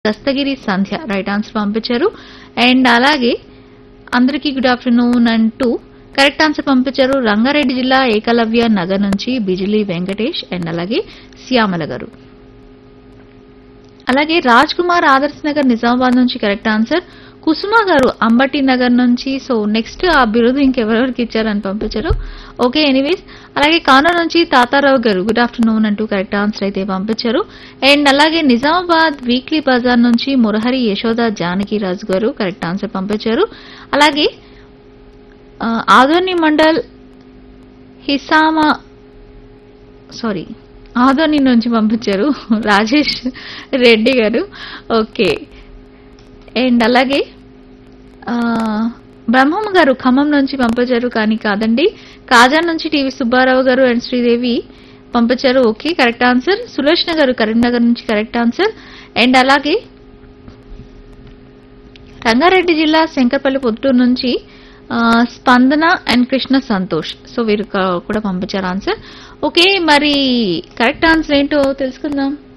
Dastagiri Sandhya right answer పంపించారు and అలాగే అందరికీ గుడ్ ఆఫ్టర్నూన్ అంటూ కరెక్ట్ ఆన్సర్ పంపించారు రంగారెడ్డి జిల్లా ఏకలవ్య నగర్ నుంచి బిజిలీ వెంకటేష్ అండ్ అలాగే శ్యామల గారు అలాగే రాజ్ కుమార్ ఆదర్శ్ నగర్ నిజామాబాద్ నుంచి కరెక్ట్ ఆన్సర్ కుసుమ గారు అంబటి నగర్ నుంచి సో నెక్స్ట్ ఆ బిరుదు ఇంకెవరెవరికి ఇచ్చారని పంపించారు ఓకే ఎనీవేస్ అలాగే కానూరు నుంచి తాతారావు గారు గుడ్ ఆఫ్టర్నూన్ అంటూ కరెక్ట్ ఆన్సర్ అయితే పంపించారు అండ్ అలాగే నిజామాబాద్ వీక్లీ బజార్ నుంచి మురహరి యశోద జానకి రాజు గారు కరెక్ట్ ఆన్సర్ పంపించారు అలాగే ఆ, ఆదోని మండల్ హిసామా సారీ ఆదోని నుంచి పంపించారు రాజేష్ రెడ్డి గారు ఓకే అండ్ అలాగే ఆ, బ్రహ్మమ్మ గారు ఖమ్మం నుంచి పంపించారు కానీ కాదండి కాజా నుంచి టీవీ సుబ్బారావు గారు అండ్ శ్రీదేవి పంపించారు ఓకే కరెక్ట్ ఆన్సర్ సులోచన గారు కరీంనగర్ నుంచి కరెక్ట్ ఆన్సర్ అండ్ అలాగే రంగారెడ్డి జిల్లా శంకర్పల్లి పొద్దుటూరు నుంచి ఆ, స్పందన అండ్ కృష్ణ సంతోష్ సో వీరు క- కూడా పంపించారు ఆన్సర్ ఓకే మరి కరెక్ట్ ఆన్సర్ ఏంటో తెలుసుకుందాం